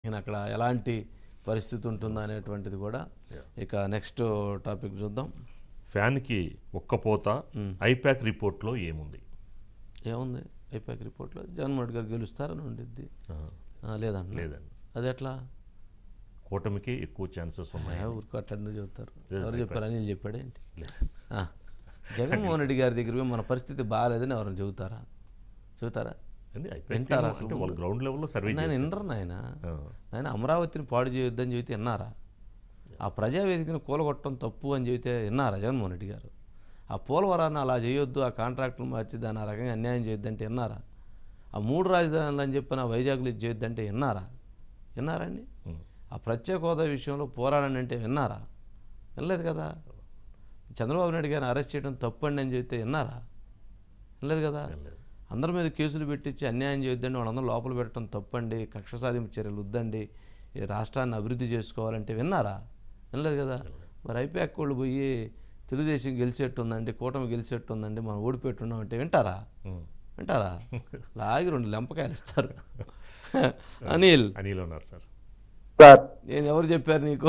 ఈయన అక్కడ ఎలాంటి పరిస్థితి ఉంటుందో అనేటువంటిది కూడా ఇక నెక్స్ట్ టాపిక్ చూద్దాం ఫ్యాన్కి ఒక్క పోత ఐపాక్ రిపోర్ట్లో ఏముంది ఏముంది ఐపాక్ రిపోర్ట్లో జగన్మోహన్ రెడ్డి గారు గెలుస్తారని ఉండిద్ది ఆహా. ఆ, లేదంట లేదండి అది ఎట్లా కూటమికి ఎక్కువ ఛాన్సెస్ ఉన్నాయి ఏ ఊరికి అట్లా ఎందుకు చెబుతారు లేదు, ఎవరు చెప్పారు అనిల్ చెప్పాడేంటి ఆ, జగన్మోహన్ రెడ్డి గారి దగ్గర పోయి మన పరిస్థితి బాగాలేదని ఎవరైనా చెబుతారా చెబుతారా అండి ఐపాక్ వింటారా ఏమో అంటే వాళ్ళు గ్రౌండ్ లెవెల్లో సర్వే నేను చేస్తారు వినరు నాయన ఆ. నాయన అమరావతిని పాడు చేయొద్దని చెబితే విన్నారా ఆ ప్రజావేదికను కూలగొట్టడం తప్పు అని చెబితే విన్నారా జగన్మోహన్ రెడ్డి గారు ఆ పోలవరాన్ని అలా చేయొద్దు ఆ కాంట్రాక్టులు మార్చి దాన్ని ఆ రకంగా అన్యాయం చేయొద్దంటే విన్నారా ఆ మూడు రాజధానులు అని చెప్పిన వైజాగ్లో ఇది చేయొద్దంటే విన్నారా విన్నారండి ఉమ్. ఆ ప్రత్యేక హోదా విషయంలో పోరాడండి అంటే విన్నారా వినలేదు కదా చంద్రబాబు నాయుడు గారిని అరెస్ట్ చేయడం తప్పండి అని చెబితే విన్నారా వినలేదు కదా లేదు. అందరి మీద కేసులు పెట్టించి అన్యాయం చేయొద్దండి వాళ్ళందరూ లోపల పెట్టడం తప్పండి కక్ష సాధింపు చర్యలు వద్దండి ఈ రాష్ట్రాన్ని అభివృద్ధి చేసుకోవాలంటే విన్నారా వినలేదు కదా మరి ఐపాక్ వాళ్ళు పోయి తెలుగుదేశం గెలిచేట్టుందండి కూటమి గెలిచేట్టుందండి మనం ఓడిపెట్టున్నాం అంటే వింటారా ఉమ్. వింటారా లాగి రెండు లెంపకాయలు ఇస్తారు అనిల్ అనిల్ ఉన్నారు సార్ సార్ నేను ఎవరు చెప్పారు నీకు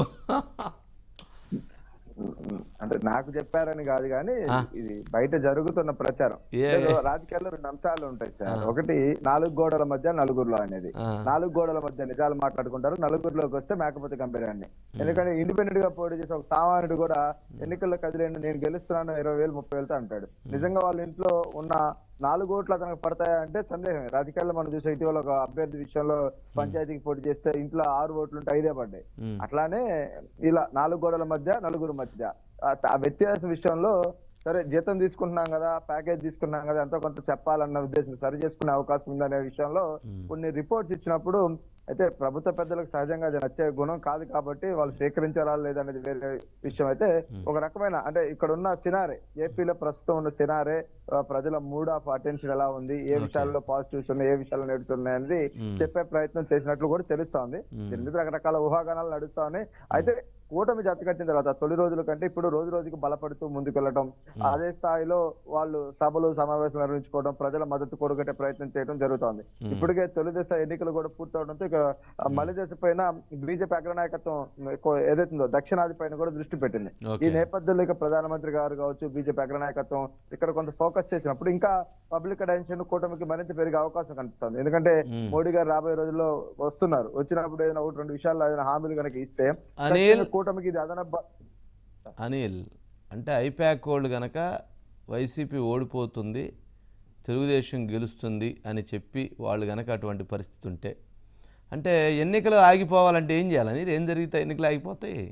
అంటే నాకు చెప్పారని కాదు కానీ ఆ. ఇది బయట జరుగుతున్న ప్రచారం ఏ- ఏదో రాజకీయాల్లో రెండు అంశాలు ఉంటాయి సార్ ఒకటి నాలుగు గోడల మధ్య నలుగురులో అనేది ఆ. నాలుగు గోడల మధ్య నిజాలు మాట్లాడుకుంటారు నలుగురిలోకి వస్తే మేకపోతే కంపెనీ అండి ఎందుకంటే ఇండిపెండెంట్ గా పోటీ చేసే ఒక సామాన్యుడు కూడా ఎన్నికల్లో కదిలేండి నేను గెలుస్తున్నాను ఇరవై వేలు ముప్పై వేలతో అంటాడు నిజంగా వాళ్ళ ఇంట్లో ఉన్న నాలుగు ఓట్లు అతనికి పడతాయా అంటే సందేహమే రాజకీయాల్లో మనం చూసే ఇటీవల ఒక అభ్యర్థి విషయంలో పంచాయతీకి పోటీ చేస్తే ఇంట్లో ఆరు ఓట్లు ఉంటే ఐదే పడ్డాయి ఉమ్. అట్లానే ఇలా నాలుగు గోడల మధ్య నలుగురు మధ్య ఆ- ఆ వ్యత్యాస విషయంలో సరే జీతం తీసుకుంటున్నాం కదా ప్యాకేజ్ తీసుకున్నాం కదా ఎంతో కొంత చెప్పాలన్న ఉద్దేశం సరి చేసుకునే అవకాశం ఉందనే విషయంలో కొన్ని రిపోర్ట్స్ ఇచ్చినప్పుడు అయితే ప్రభుత్వ పెద్దలకు సహజంగా అది నచ్చే గుణం కాదు కాబట్టి వాళ్ళు స్వీకరించారా లేదనేది వేరే విషయం అయితే ఒక రకమైన అంటే ఇక్కడ ఉన్న సినారే ఏపీలో ప్రస్తుతం ఉన్న సినారే ఆ, ప్రజల మూడ్ ఆఫ్ అటెన్షన్ ఎలా ఉంది ఏ విషయాల్లో పాజిటివ్స్ ఉన్నాయి ఏ విషయాలు నెగిటివ్స్ ఉన్నాయి అనేది చెప్పే ప్రయత్నం చేసినట్లు కూడా తెలుస్తోంది దీని మీద రకరకాల ఊహాగానాలు నడుస్తా ఉన్నాయి అయితే కూటమి జత కట్టిన తర్వాత తొలి రోజుల కంటే ఇప్పుడు రోజు రోజుకు బలపడుతూ ముందుకు వెళ్ళడం అదే స్థాయిలో వాళ్ళు సభలు సమావేశాలు నిర్వహించుకోవడం ప్రజల మద్దతు కూడగట్టే ప్రయత్నం చేయడం జరుగుతోంది ఇప్పటికే తొలి దశ ఎన్నికలు కూడా పూర్తవడంతో ఇక ఆ, మలి దశ పైన బీజేపీ అగ్రనాయకత్వం ఎక్కువ ఏదైతుందో దక్షిణాది పైన కూడా దృష్టి పెట్టింది ఓకే. ఈ నేపథ్యంలో ఇక ప్రధానమంత్రి గారు కావచ్చు బీజేపీ అగ్రనాయకత్వం ఇక్కడ కొంత ఫోకస్ చేసినప్పుడు ఇంకా పబ్లిక్ అటెన్షన్ కూటమికి మరింత పెరిగే అవకాశం కనిపిస్తుంది ఎందుకంటే మోడీ గారు రాబోయే రోజుల్లో వస్తున్నారు వచ్చినప్పుడు ఏదైనా ఒకటి రెండు విషయాల్లో ఏదైనా హామీలు కనుక ఇస్తే అనిల్ ఖచ్చితంగా కూటమికి ఇది అదనపు అనిల్ అంటే ఐపాక్ వాళ్ళు గనక వైసీపీ ఓడిపోతుంది తెలుగుదేశం గెలుస్తుంది అని చెప్పి వాళ్ళు గనక అటువంటి పరిస్థితి ఉంటే అంటే ఎన్నికలు ఆగిపోవాలంటే ఏం చేయాలని ఏం జరిగితే ఎన్నికలు ఆగిపోతాయి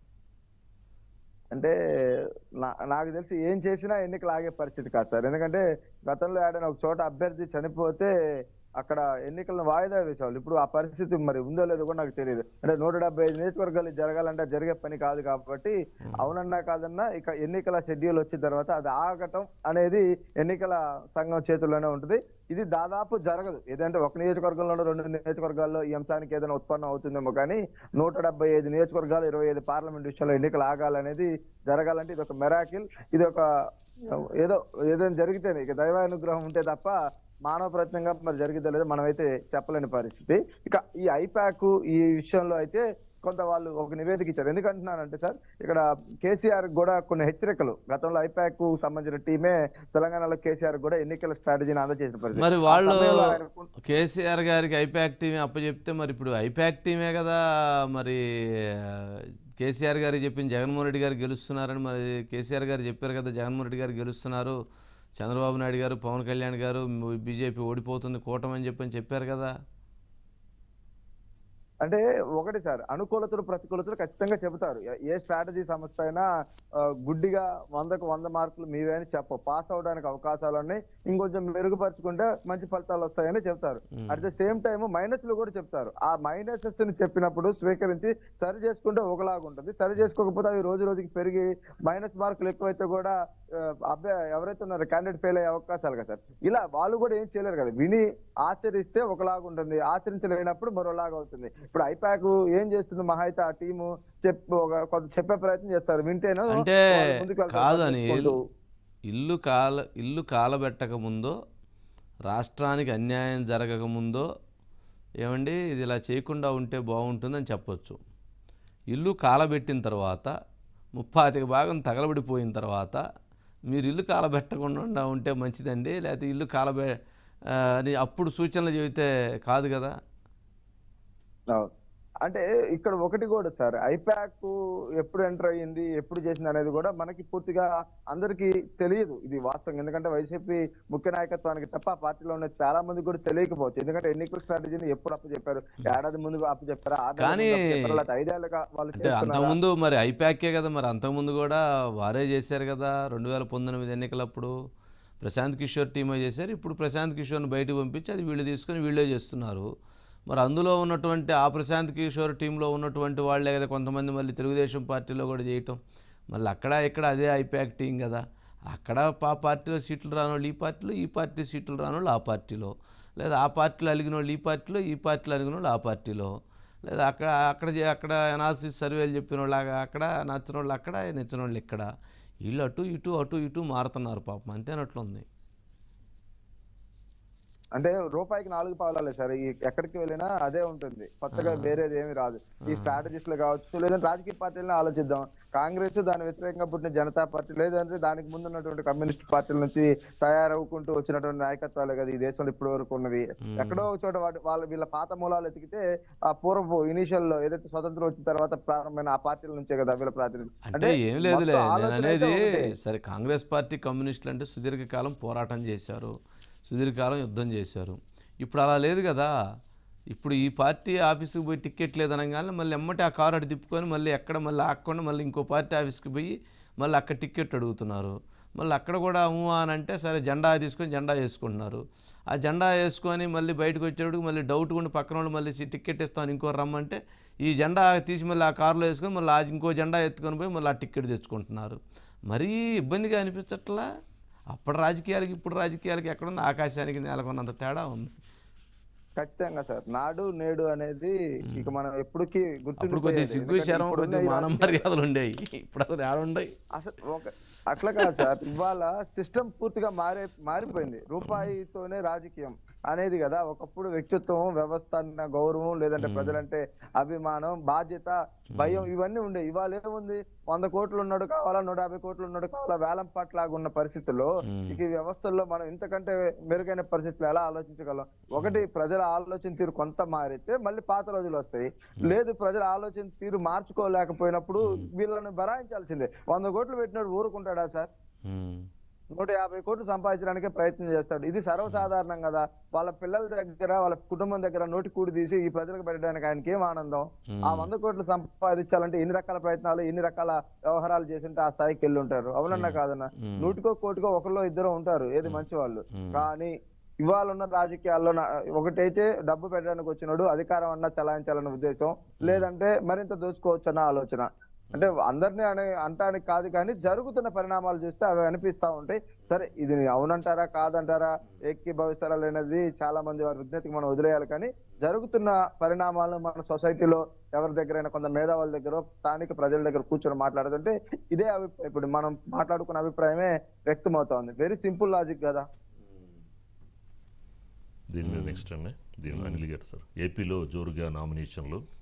అంటే నా- నాకు తెలిసి ఏం చేసినా ఎన్నికలు ఆగే పరిస్థితి కాదు సార్ ఎందుకంటే గతంలో ఏడైనా ఒక చోట అభ్యర్థి చనిపోతే అక్కడ ఎన్నికలను వాయిదా వేసేవాళ్ళు ఇప్పుడు ఆ పరిస్థితి మరి ఉందో లేదో కూడా నాకు తెలియదు అంటే నూట డెబ్బై ఐదు నియోజకవర్గాలు జరగాలంటే అది జరిగే పని కాదు కాబట్టి అవునన్నా కాదన్నా ఇక ఎన్నికల షెడ్యూల్ వచ్చిన తర్వాత అది ఆగటం అనేది ఎన్నికల సంఘం చేతుల్లోనే ఉంటుంది ఇది దాదాపు జరగదు ఏదంటే ఒక నియోజకవర్గంలోనూ రెండు నియోజకవర్గాల్లో ఈ అంశానికి ఏదైనా ఉత్పన్నం అవుతుందేమో కానీ నూట డెబ్బై ఐదు నియోజకవర్గాలు ఇరవై ఐదు పార్లమెంట్ విషయంలో ఎన్నికలు ఆగాలనేది జరగాలంటే ఇది ఒక మెరాకిల్ ఇది ఒక ఏదో ఏదైనా జరిగితేనే ఇక దైవానుగ్రహం ఉంటే తప్ప మానవ ప్రయత్నంగా మరి జరిగిద్దో లేదో మనమైతే చెప్పలేని పరిస్థితి ఇక ఈ ఐపాక్ ఈ విషయంలో అయితే కొంత వాళ్ళు ఒక నివేదిక ఇచ్చారు ఎందుకంటున్నానంటే సార్ ఇక్కడ కేసీఆర్ కూడా కొన్ని హెచ్చరికలు గతంలో ఐపాక్ సంబంధించిన టీమే తెలంగాణలో కేసీఆర్ కూడా ఎన్నికల స్ట్రాటజీని అందజేసిన పరిస్థితి మరి ఆ వాళ్ళు సమయంలో ఆయన కేసీఆర్ గారికి ఐపాక్ టీం అప్పచెప్తే మరి ఇప్పుడు ఐపాక్ టీమే కదా మరి ఆ, కేసీఆర్ గారు చెప్పిన జగన్మోహన్ రెడ్డి గారు గెలుస్తున్నారని మరి కేసీఆర్ గారు చెప్పారు కదా జగన్మోహన్ రెడ్డి గారు గెలుస్తున్నారు చంద్రబాబు నాయుడు గారు పవన్ కళ్యాణ్ గారు బీజేపీ ఓడిపోతుంది కూటమి చెప్పని చెప్పారు కదా అంటే ఒకటి సార్ అనుకూలతలు ప్రతికూలతలు ఖచ్చితంగా చెబుతారు ఏ- ఏ స్ట్రాటజీ సంస్థ అయినా ఆ, గుడ్డిగా వందకు వంద మార్కులు మీవే అని చెప్ప పాస్ అవడానికి అవకాశాలు ఉన్నాయి ఇంకొంచెం మెరుగుపరుచుకుంటే మంచి ఫలితాలు వస్తాయని చెప్తారు అట్ ద సేమ్ టైం మైనస్లు కూడా చెప్తారు ఆ మైనసెస్ ని చెప్పినప్పుడు స్వీకరించి సరి చేసుకుంటే ఒకలాగా ఉంటుంది సరి చేసుకోకపోతే అవి రోజు రోజుకి పెరిగి మైనస్ మార్కులు ఎక్కువైతే కూడా ఆ, అబ్బాయి ఎవరైతే ఉన్నారో క్యాండిడేట్ ఫెయిల్ అయ్యే అవకాశాలు కదా సార్ ఇలా వాళ్ళు కూడా ఏం చేయలేరు కదా విని ఆచరిస్తే ఒకలాగా ఉంటుంది ఆచరించలేనప్పుడు మరోలాగా అవుతుంది ఇప్పుడు ఐపాక్ ఏం చేస్తుంది మహా అయితే ఆ టీము చెప్పు ఒక కొంత చెప్పే ప్రయత్నం చేస్తారు వింటేనో అంటే వాళ్ళు ముందుకు వెళ్తారు, కాదని పట్టించుకుంటూ. ఇల్లు కాల ఇల్లు కాలబెట్టక ముందో రాష్ట్రానికి అన్యాయం జరగక ముందో ఏమండి ఇది ఇలా చేయకుండా ఉంటే బాగుంటుందని చెప్పొచ్చు ఇల్లు కాలబెట్టిన తర్వాత ముప్పాతిక భాగం తగలబడిపోయిన తర్వాత మీరు ఇల్లు కాలబెట్టకుండా ఉంటే మంచిదండి లేకపోతే ఇల్లు కాలబె ఆ, అని అప్పుడు సూచనలు చెబితే కాదు కదా అవును. అంటే ఇక్కడ ఒకటి కూడా సార్ ఐపాక్ ఎప్పుడు ఎంటర్ అయ్యింది ఎప్పుడు చేసింది అనేది కూడా మనకి పూర్తిగా అందరికీ తెలియదు ఇది వాస్తవం ఎందుకంటే వైసీపీ ముఖ్య నాయకత్వానికి తప్ప ఆ పార్టీలో ఉన్న చాలా మంది కూడా తెలియకపోవచ్చు ఎందుకంటే ఎన్నికల స్ట్రాటజీని ఎప్పుడు అప్పు చెప్పారు ఏడాది ముందు అప్పు చెప్పారు ఆరు నెలల కానీ- ముందు అప్పు చెప్పారు, లేకపోతే ఐదేళ్లుగా వాళ్ళు అంటే చేస్తున్నారా? అంతకుముందు మరి ఐప్యాకే కదా మరి అంతకుముందు కూడా వారే చేశారు కదా రెండు వేల పంతొమ్మిది ఎన్నికలప్పుడు ప్రశాంత్ కిషోర్ టీమే చేశారు ఇప్పుడు ప్రశాంత్ కిషోర్ని బయటకు పంపించి అది వీళ్ళు తీసుకొని వీళ్ళే చేస్తున్నారు మరి అందులో ఉన్నటువంటి ఆ ప్రశాంత్ కిషోర్ టీంలో ఉన్నటువంటి వాళ్ళే కదా కొంతమంది మళ్ళీ తెలుగుదేశం పార్టీలో కూడా చేయటం మళ్ళీ అక్కడ ఇక్కడ అదే ఐప్యాక్ టీం కదా అక్కడ ఆ పార్టీలో సీట్లు రానోళ్ళు ఈ పార్టీలో ఈ పార్టీ సీట్లు రానోళ్ళు ఆ పార్టీలో లేదా ఆ పార్టీలో అలిగిన వాళ్ళు ఈ పార్టీలో ఈ పార్టీలో అలిగిన వాళ్ళు ఆ పార్టీలో లేదా అక్కడ అక్కడ చే- అక్కడ అనాలిసిస్ సర్వేలు చెప్పిన వాళ్ళు అక్కడ- అక్కడ నచ్చిన వాళ్ళు అక్కడ నచ్చిన వాళ్ళు ఇక్కడ వీళ్ళు అటు ఇటు అటు ఇటు మారుతున్నారు పాపం అంతేనట్లుంది అంటే రూపాయికి నాలుగు పావులాలే సార్ ఈ ఎక్కడికి వెళ్ళినా అదే ఉంటుంది కొత్తగా వేరేది ఏమి రాదు ఈ స్ట్రాటజిస్టులు కావచ్చు లేదంటే రాజకీయ పార్టీలను ఆలోచిద్దాం కాంగ్రెస్ దాని వ్యతిరేకంగా పుట్టిన జనతా పార్టీ లేదంటే దానికి ముందు ఉన్నటువంటి కమ్యూనిస్ట్ పార్టీల నుంచి తయారవుకుంటూ వచ్చినటువంటి నాయకత్వాలే కదా ఈ దేశంలో ఇప్పటి వరకు ఉన్నవి ఎక్కడో ఒక చోట వాటి వాళ్ళ వీళ్ళ పాత మూలాలు ఎతికితే ఆ పూర్వపు ఇనిషియల్ లో ఏదైతే స్వతంత్రం వచ్చిన తర్వాత ప్రారంభమైన ఆ పార్టీల నుంచే కదా వీళ్ళ ప్రాతినిధ్యం అంటే ఏం లేదులే మొత్తం నేను ఆలోచన అయితే అనేది ఒకటే. సరే కాంగ్రెస్ పార్టీ కమ్యూనిస్టులు అంటే సుదీర్ఘకాలం పోరాటం చేశారు సుదీర్ఘకాలం యుద్ధం చేశారు ఇప్పుడు అలా లేదు కదా ఇప్పుడు ఈ పార్టీ ఆఫీస్కి పోయి టికెట్ లేదనగానే మళ్ళీ ఎమ్మటి ఆ కారు అటు తిప్పుకొని మళ్ళీ ఎక్కడ మళ్ళీ ఆకుండా మళ్ళీ ఇంకో పార్టీ ఆఫీస్కి పోయి మళ్ళీ అక్కడ టికెట్ అడుగుతున్నారు మళ్ళీ అక్కడ కూడా ఊ అని అంటే సరే జెండా తీసుకొని జెండా వేసుకుంటున్నారు ఆ జెండా వేసుకొని మళ్ళీ బయటకు వచ్చేటప్పుడు మళ్ళీ డౌట్ ఉండి పక్కన వాళ్ళు మళ్ళీ సీ- టికెట్ ఇస్తాను ఇంకో రమ్మంటే ఈ జెండా తీసి మళ్ళీ ఆ కారులో వేసుకొని మళ్ళీ ఆ ఇంకో జెండా ఎత్తుకొని పోయి మళ్ళీ ఆ టికెట్ తెచ్చుకుంటున్నారు మరీ ఇబ్బందిగా అనిపించట్లా అప్పటి రాజకీయాలకి ఇప్పుడు రాజకీయాలకి ఎక్కడుంది ఆకాశానికి నెలకొన్నంత తేడా ఉంది ఖచ్చితంగా సార్ నాడు నేడు అనేది ఇక మనం ఎప్పటికీ అప్పుడు కొద్ది సిగ్గు శరం కొద్ది మానవ మర్యాదలు ఉండేవి ఇప్పుడు అసలు ఏడుండయి అసలు ఒక అట్లా కాదు సార్ ఇవాళ సిస్టమ్ పూర్తిగా మారే మారిపోయింది రూపాయితోనే రాజకీయం అనేది కదా ఒకప్పుడు వ్యక్తిత్వం వ్యవస్థ అన్న గౌరవం లేదంటే ప్రజలంటే అభిమానం బాధ్యత భయం ఇవన్నీ ఉండే ఇవాళ ఏముంది వంద కోట్లు ఉన్నాడు కావాలా నూట యాభై కోట్లు ఉన్నాడు కావాలా వేలం పాటలాగా ఉన్న పరిస్థితుల్లో ఇక ఈ వ్యవస్థల్లో మనం ఇంతకంటే మెరుగైన పరిస్థితులు ఎలా ఆలోచించగలం ఒకటి ప్రజల ఆలోచన తీరు కొంత మారితే మళ్ళీ పాత రోజులు వస్తాయి లేదు ప్రజల ఆలోచన తీరు మార్చుకోలేకపోయినప్పుడు వీళ్ళని భరాయించాల్సిందే వంద కోట్లు పెట్టినాడు ఊరుకుంటాడా సార్ ఉమ్. నూట యాభై కోట్లు సంపాదించడానికి ప్రయత్నం చేస్తాడు ఇది సర్వసాధారణం కదా వాళ్ళ పిల్లల దగ్గర వాళ్ళ కుటుంబం దగ్గర నోటి కూడి తీసి ఈ ప్రజలకు పెట్టడానికి ఆయనకి ఏం ఆనందం ఆ వంద కోట్లు సంపాదించాలంటే ఎన్ని రకాల ప్రయత్నాలు ఎన్ని రకాల వ్యవహారాలు చేసింటే ఆ స్థాయికి వెళ్ళి ఉంటారు అవునన్నా కాదన్నా నూటికో కోటికో ఒకరిలో ఇద్దరు ఉంటారు ఏది మంచి వాళ్ళు కానీ ఇవాళ ఉన్న రాజకీయాల్లో నా- ఒకటైతే డబ్బు పెట్టడానికి వచ్చినాడు అధికారం అన్నా చలాయించాలన్న ఉద్దేశం లేదంటే మరింత దోచుకోవచ్చు అన్న ఆలోచన అంటే అందరినీ అనే అంటానికి కాదు కానీ జరుగుతున్న పరిణామాలు చూస్తే అవి అనిపిస్తా ఉంటాయి సరే ఇది అవునంటారా కాదంటారా ఏకీభవిస్తారా లేనది చాలా మంది వారి విజ్ఞతకి మనం వదిలేయాలి కానీ జరుగుతున్న పరిణామాలను మన సొసైటీలో ఎవరి దగ్గరైనా కొంత మేధావుల దగ్గర స్థానిక ప్రజల దగ్గర కూర్చొని మాట్లాడుతుంటే ఇదే అభిప్రాయం ఇప్పుడు మనం మాట్లాడుకున్న అభిప్రాయమే వ్యక్తమవుతోంది వెరీ సింపుల్ లాజిక్ కదా దీని మీద నెక్స్ట్ అండి దీని అనిల్ గారు సార్ ఏపీలో జోరుగా నామినేషన్లు